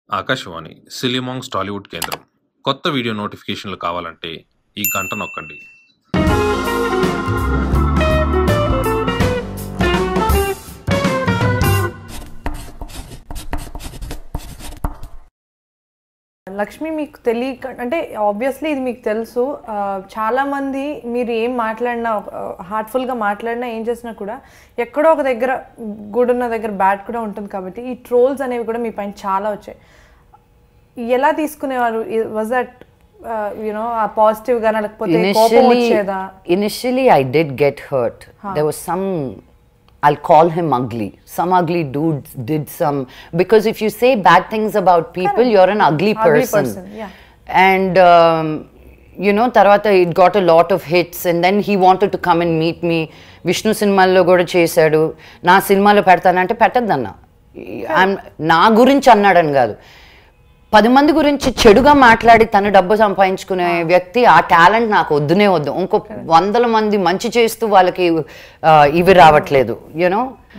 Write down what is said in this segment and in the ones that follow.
ఆకాశవాణి సిలిమాంగ్స్ టాలీవుడ్ కేంద్రం కొత్త వీడియో నోటిఫికేషన్లు కావాలంటే ఈ గంట నొక్కండి లక్ష్మి మీకు తెలియక అంటే ఆబ్వియస్లీ ఇది మీకు తెలుసు ఆ, చాలా మంది మీరు ఏం మాట్లాడినా హార్ట్ఫుల్గా మాట్లాడినా ఏం చేసినా కూడా ఎక్కడో ఒక దగ్గర గుడ్ ఉన్న దగ్గర బ్యాడ్ కూడా ఉంటుంది కాబట్టి ఈ ట్రోల్స్ అనేవి కూడా మీ పైన చాలా వచ్చాయి ఎలా తీసుకునేవారు వాజ్ దట్ యూనో ఆ పాజిటివ్ గా లేకపోతే కోపం initially వచ్చేదా initially i did get hurt there was some i'll call him ugly some ugly dude did some because if you say bad things about people you're an ugly Ugly person, person, yeah. and um, you know తర్వాత it got a lot of hits and then he wanted to come and meet me Vishnu సినిమాల్లో కూడా చేశాడు నా సినిమాలో పెడతానంటే పెట్టద్దన్న I'm- నా గురించి అన్నాడని కాదు పది మంది గురించి చెడుగా మాట్లాడి తను డబ్బు సంపాదించుకునే వ్యక్తి ఆ టాలెంట్ నాకు వద్దునే వద్దు ఇంకో వందల మంది మంచి చేస్తూ వాళ్ళకి ఆ, ఇవి రావట్లేదు you know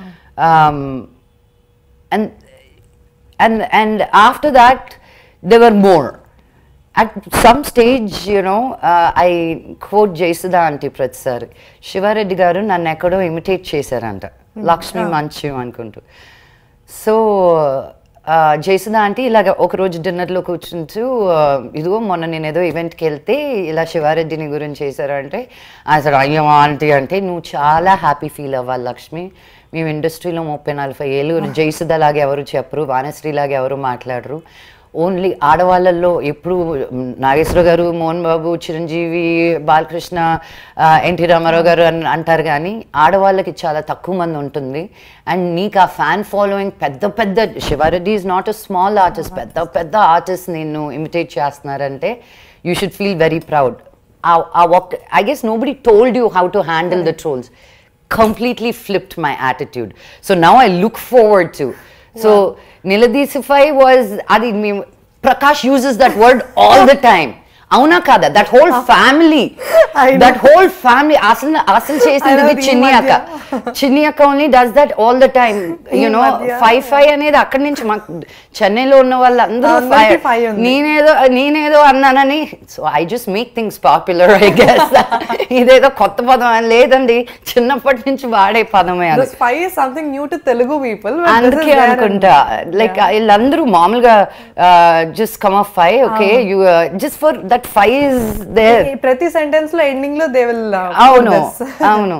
and and and after that they were more at some stage you know I coat Jayasudha aunty ప్రతిసారి శివారెడ్డి గారు నన్ను ఎక్కడో ఇమిటేట్ చేశారంట లక్ష్మి మంచి అనుకుంటూ సో జయసుధా ఆంటీ ఇలాగ ఒకరోజు డిన్నర్లో కూర్చుంటూ ఆ, ఇదిగో మొన్న నేను ఏదో ఈవెంట్కి వెళ్తే ఇలా శివారెడ్డిని గురించి చేశారంటే అసలు అయ్యో ఆంటీ అంటే నువ్వు చాలా హ్యాపీ ఫీల్ అవ్వాలి లక్ష్మి మేము ఇండస్ట్రీలో ముప్పై నలభై ఏళ్ళు జయసుధ లాగా ఎవరు చెప్పరు వానశ్రీ లాగా ఎవరు మాట్లాడరు ఓన్లీ ఆడవాళ్ళల్లో ఎప్పుడు నాగేశ్వర గారు మోహన్ బాబు చిరంజీవి బాలకృష్ణ ఆ, ఎన్టీ రామారావు గారు అని అంటారు కానీ ఆడవాళ్ళకి చాలా తక్కువ మంది ఉంటుంది అండ్ నీకు ఆ ఫ్యాన్ ఫాలోయింగ్ పెద్ద పెద్ద Siva Reddy is not a small artist పెద్ద పెద్ద ఆర్టిస్ట్ నిన్ను ఇమిటేట్ చేస్తున్నారంటే you should feel very proud ఆ ఒక్క I guess nobody told you how to handle the trolls completely flipped my attitude. So now I look forward to. So Niladisify was Adi me Prakash uses that word all the time. అవునా కాదా that whole family I know. That whole family అసలు అసలు I చేసింది know, ఇది ఈ చిన్ని అక్క మధ్య. చిన్ని అక్క only does that all the time ఈ యునో మధ్య. ఫైవ్ ఫైవ్ అనేది అక్కడి నుంచి మాకు చెన్నైలో ఉన్న వాళ్ళందరూ అందరికీ ఫైవ్ five ఉంది. నేనేదో నేనేదో అన్నానని so I just make things popular I guess ఇదేదో కొత్త పదం అని లేదండి చిన్నప్పటి నుంచి వాడే పదమే అది this five is something new to Telugu people అందుకే అనుకుంటా లైక్ వీళ్ళందరూ మామూలుగా just come off five okay you just for that five is there ప్రతి సెంటెన్స్ లో ఎండింగ్ లో దే విల్ అవును అవును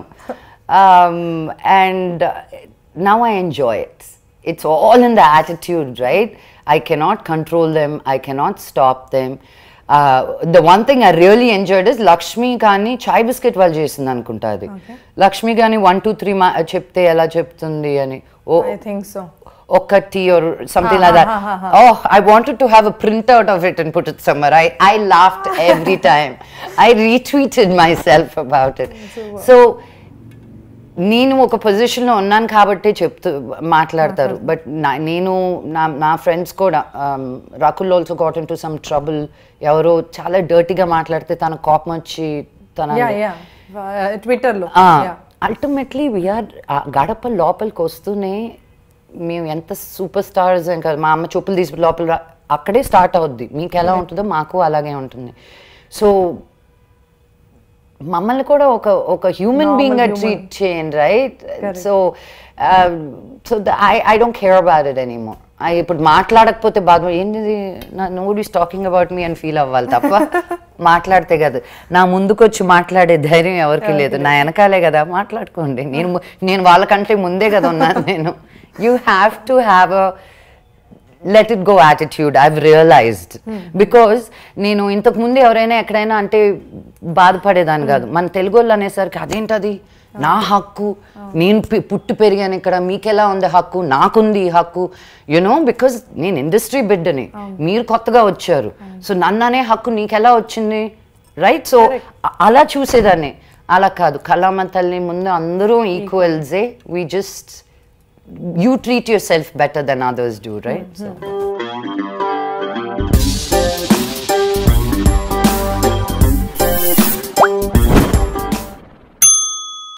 and now I enjoy it it's all in the attitude right I cannot control them I cannot stop them the one thing I really enjoyed is Lakshmi కానీ చాయ్ biscuit వాళ్ళు చేసింది అనుకుంటా అది లక్ష్మి కానీ వన్ టూ త్రీ మా చెప్తే ఎలా చెప్తుంది అని oh I think so Okati or something like that. Oh, I wanted to have a printout of it and put it somewhere. I, I laughed every time. I retweeted myself about it. So, నేను ఒక పొజిషన్లో ఉన్నాను కాబట్టి చెప్తూ మాట్లాడతారు but నేను నా నా ఫ్రెండ్స్ కూడా Rakul also got into some trouble ఎవరో చాలా డర్టీగా మాట్లాడితే తన కోపం వచ్చి తన యా యా ట్విట్టర్ లో అల్టిమేట్లీ వీఆర్ గడప లోపలికి వస్తూనే మేము ఎంత సూపర్ స్టార్స్ ఇంకా మా అమ్మ చూపులు తీసి లోపల రా- అక్కడే స్టార్ట్ అవుద్ది మీకు ఎలా ఉంటుందో మాకు అలాగే ఉంటుంది సో మమ్మల్ని కూడా ఒక ఒక హ్యూమన్ Normal బీయింగ్ గా human. ట్రీట్ చేయండి right so so I I don't care about it anymore ఇప్పుడు మాట్లాడకపోతే బాధ ఏంటిది nobody is talking about me అని ఫీల్ అవ్వాలి తప్ప మాట్లాడితే కదా నా ముందుకు వచ్చి మాట్లాడే ధైర్యం ఎవరికి లేదు నా వెనకాలే కదా మాట్లాడుకోండి నేను ము- నేను వాళ్ళకంటే ముందే కదా ఉన్నాను నేను you have to have a let it go attitude I've realized because నేను ఇంతకు ముందు ఎవరైనా ఎక్కడైనా అంటే బాధపడేదాన్ని కాదు మన తెలుగు వాళ్ళు అనేసరికి అదేంటది నా హక్కు నేను పి- పుట్టి పెరిగాను ఇక్కడ మీకెలా ఉంది హక్కు నాకుంది ఈ హక్కు యునో బికాజ్ నేను ఇండస్ట్రీ బిడ్డని మీరు కొత్తగా వచ్చారు సో నన్ను అనే హక్కు నీకెలా వచ్చింది రైట్ సో అలా చూసేదాన్ని అలా కాదు కళామ తల్లి ముందు అందరూ ఈక్వల్సే we just you treat yourself better than others do, right? So.